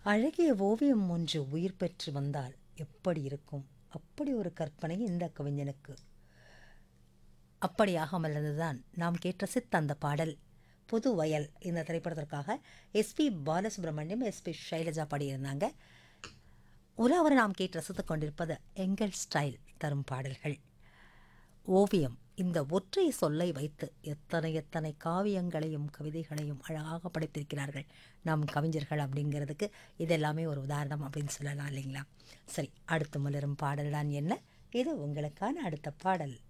அழகிய ஓவியம் ஒன்று உயிர் பெற்று வந்தால் எப்படி இருக்கும் அப்படி ஒரு கற்பனை இந்த கவிஞனுக்கு அப்படியாக மலர்ந்துதான் நாம் கேட்ட சித்த அந்த பாடல் புது வயல் இந்த திரைப்படத்திற்காக எஸ்பி பாலசுப்ரமணியம் எஸ்பி ஷைலஜா பாடியிருந்தாங்க உலாவரை நாம் கேட்டு ரசித்துக் கொண்டிருப்பது எங்கள் ஸ்டைல் தரும் பாடல்கள் ஓவியம் இந்த ஒற்றை சொல்லை வைத்து எத்தனை எத்தனை காவியங்களையும் கவிதைகளையும் அழகாக படைத்திருக்கிறார்கள் நம் கவிஞர்கள் அப்படிங்கிறதுக்கு இதெல்லாமே ஒரு உதாரணம் அப்படின்னு சொல்லலாம் இல்லைங்களா சரி அடுத்து மலரும் பாடல் தான் என்ன இது உங்களுக்கான அடுத்த பாடல்